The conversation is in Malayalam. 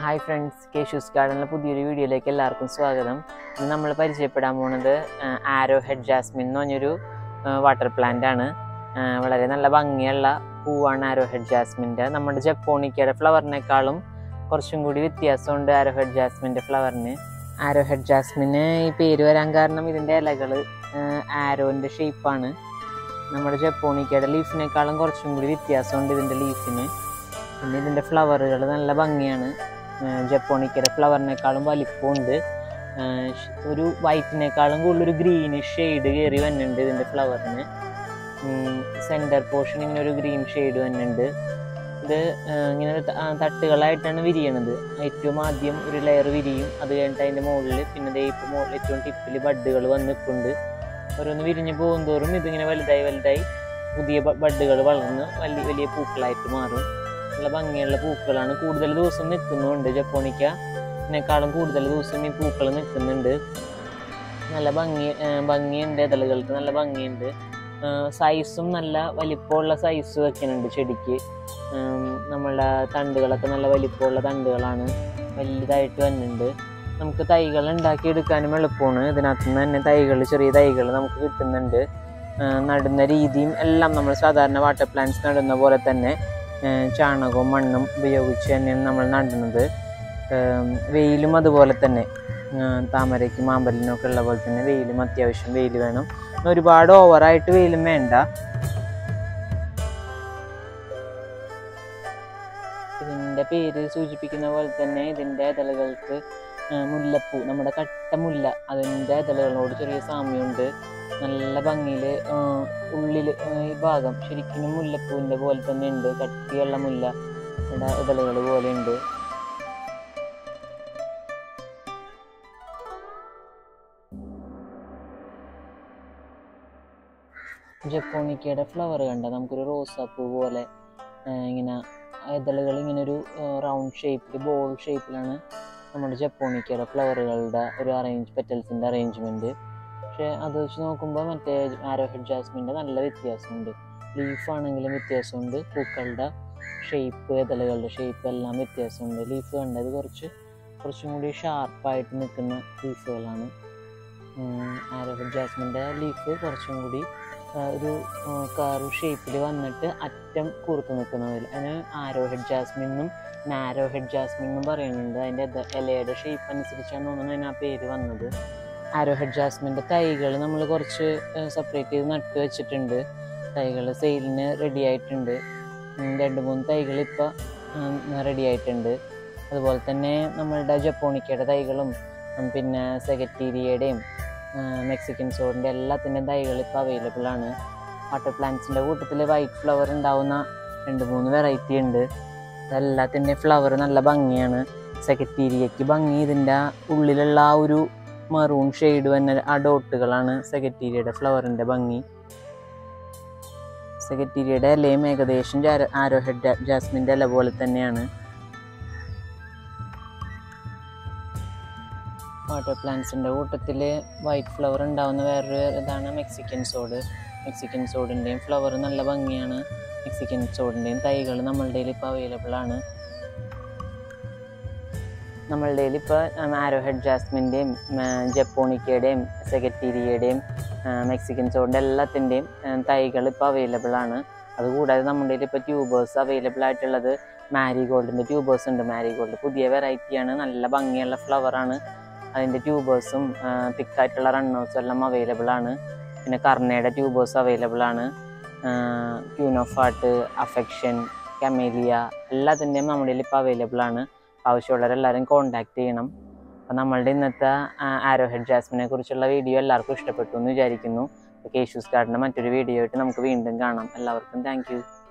ഹായ് ഫ്രണ്ട്സ് കേശൂസ് ഗാർഡനിലെ പുതിയൊരു വീഡിയോയിലേക്ക് എല്ലാവർക്കും സ്വാഗതം ഇന്ന് നമ്മൾ പരിചയപ്പെടാൻ പോണത് ആരോ ഹെഡ് ജാസ്മിൻ എന്ന് പറഞ്ഞൊരു വാട്ടർ പ്ലാന്റ് ആണ് ആ, വളരെ നല്ല ഭംഗിയുള്ള പൂവാണ് ആരോ ഹെഡ് ജാസ്മിൻ്റെ നമ്മുടെ ജപ്പോണിക്കയുടെ ഫ്ലവറിനേക്കാളും കുറച്ചും കൂടി വ്യത്യാസമുണ്ട് ആരോ ഹെഡ് ജാസ്മിൻ്റെ ഫ്ലവറിന് ആരോ ഹെഡ് ജാസ്മിന് ഈ പേര് വരാൻ കാരണം ഇതിൻ്റെ ഇലകൾ ആരോൻ്റെ ഷേപ്പാണ് നമ്മുടെ ജപ്പോണിക്കയുടെ ലീഫിനേക്കാളും കുറച്ചും കൂടി വ്യത്യാസമുണ്ട് ഇതിൻ്റെ ലീഫിന് പിന്നെ ഇതിൻ്റെ ഫ്ലവറുകൾ നല്ല ഭംഗിയാണ് ജപ്പോണിക്കയുടെ ഫ്ലവറിനേക്കാളും വലിപ്പമുണ്ട് ആഹ് ഷ് ഒരു വൈറ്റിനേക്കാളും കൂടുതൽ ഒരു ഗ്രീനിഷ് ഷെയ്ഡ് കയറി വന്നിട്ടുണ്ട് ഇതിൻ്റെ ഫ്ലവറിന് സെൻറ്റർ പോർഷൻ ഇങ്ങനെ ഒരു ഗ്രീൻ ഷെയ്ഡ് വന്നിട്ടുണ്ട് ഇത് ആഹ് ഇങ്ങനെ ഒരു ത- ആഹ് തട്ടുകളായിട്ടാണ് വിരിയണത് ഏറ്റവും ആദ്യം ഒരു ലെയർ വിരിയും അത് കഴിഞ്ഞിട്ട് അതിൻ്റെ മുകളിൽ പിന്നെ ദേ ഇപ്പോൾ മുകളിൽ ഏറ്റവും ടിപ്പിൽ ബഡ്ഡുകൾ വന്ന് നിൽക്കുന്നുണ്ട് ഓരോന്ന് വിരിഞ്ഞ് പോകുന്തോറും ഇതിങ്ങനെ വലുതായി വലുതായി പുതിയ ബഡ്ഡുകൾ വളർന്ന് വലിയ വലിയ പൂക്കളായിട്ട് മാറും നല്ല ഭംഗിയുള്ള പൂക്കളാണ് കൂടുതൽ ദിവസം നിൽക്കുന്നുണ്ട് ജപ്പോണിക്ക ഇതിനേക്കാളും കൂടുതൽ ദിവസം ഈ പൂക്കൾ നിൽക്കുന്നുണ്ട് നല്ല ഭംഗി ആ, ഭംഗിയുണ്ട് ഇതളുകൾക്ക് നല്ല ഭംഗിയുണ്ട് സൈസും നല്ല വലിപ്പമുള്ള സൈസ് വെക്കുന്നുണ്ട് ചെടിക്ക് ഉം, നമ്മളുടെ തണ്ടുകളൊക്കെ നല്ല വലിപ്പമുള്ള തണ്ടുകളാണ് വലുതായിട്ട് വരുന്നുണ്ട് നമുക്ക് തൈകൾ ഉണ്ടാക്കിയെടുക്കാനും എളുപ്പമാണ് ഇതിനകത്ത് നിന്ന് തന്നെ തൈകൾ ചെറിയ തൈകൾ നമുക്ക് കിട്ടുന്നുണ്ട് ആ, നടുന്ന രീതിയും എല്ലാം നമ്മൾ സാധാരണ വാട്ടർ പ്ലാന്റ്സ് നടുന്ന പോലെ തന്നെ ഏഹ് ചാണകവും മണ്ണും ഉപയോഗിച്ച് തന്നെയാണ് നമ്മൾ നടുന്നത് ഏഹ് വെയിലും അതുപോലെ തന്നെ ഏഹ് താമരയ്ക്കും മാമ്പലിനും ഒക്കെ ഉള്ള പോലെ തന്നെ വെയിലും അത്യാവശ്യം വെയിൽ വേണം ഒരുപാട് ഓവറായിട്ട് വെയിലും വേണ്ട ഇതിൻ്റെ പേര് സൂചിപ്പിക്കുന്ന പോലെ തന്നെ ഇതിൻ്റെ ഇതളുകൾക്ക് ഏഹ് മുല്ലപ്പൂ നമ്മുടെ കട്ട മുല്ല അതിൻ്റെ ഇതളുകളോട് ചെറിയ സാമ്യമുണ്ട് നല്ല ഭംഗിയിൽ ഉള്ളിൽ ഈ ഭാഗം ശരിക്കും മുല്ലപ്പൂവിൻ്റെ പോലെ തന്നെ ഉണ്ട് കട്ടിയുള്ള മുല്ല ഇവിടെ ഇതളുകൾ പോലെ ഉണ്ട് ജപ്പോണിക്കയുടെ ഫ്ലവർ കണ്ട നമുക്കൊരു റോസാപ്പൂ പോലെ ആ, ഇങ്ങനെ ഇതളുകൾ ഇങ്ങനെ ഒരു റൗണ്ട് ഷേപ്പിൽ ബോൾ ഷേപ്പിലാണ് നമ്മുടെ ജപ്പോണിക്കയുടെ ഫ്ലവറുകളുടെ ഒരു അറേഞ്ച് പെറ്റൽസിൻ്റെ അറേഞ്ച്മെൻറ്റ് പക്ഷേ അത് വെച്ച് നോക്കുമ്പോൾ മറ്റേ ആരോ ഹെഡ് ജാസ്മിൻ്റെ നല്ല വ്യത്യാസമുണ്ട് ലീഫ് ആണെങ്കിലും വ്യത്യാസമുണ്ട് പൂക്കളുടെ ഷേപ്പ് ഇതളുകളുടെ ഷേപ്പ് എല്ലാം വ്യത്യാസമുണ്ട് ലീഫ് കണ്ടത് കുറച്ച് കുറച്ചും കൂടി ഷാർപ്പായിട്ട് നിൽക്കുന്ന ലീഫുകളാണ് ആരോ ഹെഡ് ജാസ്മിൻ്റെ ലീഫ് കുറച്ചും കൂടി ആ, ഒരു കാറു ഷേപ്പിൽ വന്നിട്ട് അറ്റം കൂർത്ത് നിൽക്കുന്നതിൽ അതിന് ആരോ ഹെഡ് ജാസ്മിൻ എന്നും നാരോ ഹെഡ് ജാസ്മിൻ എന്നും പറയുന്നുണ്ട് അതിൻ്റെ ഇത് ഇലയുടെ ഷേപ്പ് അനുസരിച്ചാണ് തോന്നുന്നത് അതിന് ആ പേര് വന്നത് ആരോ ഹെഡ് ജാസ്മിൻ്റെ തൈകൾ നമ്മൾ കുറച്ച് സെപ്പറേറ്റ് ചെയ്ത് നട്ട് വെച്ചിട്ടുണ്ട് തൈകൾ സെയിലിന് റെഡി ആയിട്ടുണ്ട് ഉം, രണ്ട് മൂന്ന് തൈകൾ ഇപ്പോൾ റെഡി ആയിട്ടുണ്ട് അതുപോലെ തന്നെ നമ്മളുടെ ജപ്പോണിക്കയുടെ തൈകളും ഉം, പിന്നെ സെഗറ്റീരിയയുടെയും മെക്സിക്കൻ സോഡിൻ്റെ എല്ലാത്തിൻ്റെയും തൈകൾ ഇപ്പോൾ അവൈലബിൾ ആണ് വാട്ടർ പ്ലാന്റ്സിൻ്റെ കൂട്ടത്തിൽ വൈറ്റ് ഫ്ലവർ ഉണ്ടാവുന്ന രണ്ട് മൂന്ന് വെറൈറ്റി ഉണ്ട് എല്ലാത്തിൻ്റെയും ഫ്ലവർ നല്ല ഭംഗിയാണ് സെഗറ്റീരിയയ്ക്ക് ഭംഗി ഇതിൻ്റെ ഉള്ളിലുള്ള ആ ഒരു മറൂൺ ഷെയ്ഡ് വന്ന ആ ഡോട്ടുകളാണ് സെഗറ്റീരിയയുടെ ഫ്ലവറിൻ്റെ ഭംഗി സെഗറ്റീരിയയുടെ ഇലയും ഏകദേശം ജാര- ആരോ ഹെഡ് ജാസ്മിൻ്റെ ഇല പോലെ തന്നെയാണ് വാട്ടർ പ്ലാന്റ്സിൻ്റെ കൂട്ടത്തിൽ വൈറ്റ് ഫ്ലവർ ഉണ്ടാവുന്ന വേറൊരു ഇതാണ് മെക്സിക്കൻ സോഡ് മെക്സിക്കൻ സോഡിൻ്റെയും ഫ്ലവർ നല്ല ഭംഗിയാണ് മെക്സിക്കൻ സോഡിൻ്റെയും തൈകൾ നമ്മളുടെ കയ്യിൽ ഇപ്പോൾ അവൈലബിൾ ആണ് നമ്മളുടെ കയ്യിൽ ഇപ്പോൾ ആരോ ഹെഡ് ജാസ്മിൻ്റെയും ജപ്പോണിക്കയുടെയും സെഗറ്റീരിയയുടെയും മെക്സിക്കൻ സോഡിൻ്റെ എല്ലാത്തിൻ്റെയും തൈകൾ ഇപ്പോൾ അവൈലബിൾ ആണ് അതുകൂടാതെ നമ്മുടെ കയ്യിൽ ഇപ്പോൾ ട്യൂബേഴ്സ് അവൈലബിൾ ആയിട്ടുള്ളത് മാരിഗോൾഡിൻ്റെ ട്യൂബേഴ്സ് ഉണ്ട് മാരിഗോൾഡ് പുതിയ വെറൈറ്റിയാണ് നല്ല ഭംഗിയുള്ള ഫ്ലവറാണ് അതിൻ്റെ ട്യൂബേഴ്സും തിക്കായിട്ടുള്ള റണ്ണേഴ്സും എല്ലാം അവൈലബിൾ ആണ് പിന്നെ കർണയുടെ ട്യൂബേഴ്സ് അവൈലബിൾ ആണ് ക്യൂനോഫാട്ട് അഫെക്ഷൻ കമേലിയ എല്ലാത്തിൻ്റെയും നമ്മുടെ കയ്യിൽ ഇപ്പോൾ അവൈലബിൾ ആണ് ആവശ്യമുള്ളവരെല്ലാവരും കോൺടാക്ട് ചെയ്യണം അപ്പോൾ നമ്മളുടെ ഇന്നത്തെ ആരോ ഹെഡ് ജാസ്മിനെ കുറിച്ചുള്ള വീഡിയോ എല്ലാവർക്കും ഇഷ്ടപ്പെട്ടു എന്ന് വിചാരിക്കുന്നു കേശൂസ് ഗാർഡൻ്റെ മറ്റൊരു വീഡിയോ ആയിട്ട് നമുക്ക് വീണ്ടും കാണാം എല്ലാവർക്കും താങ്ക്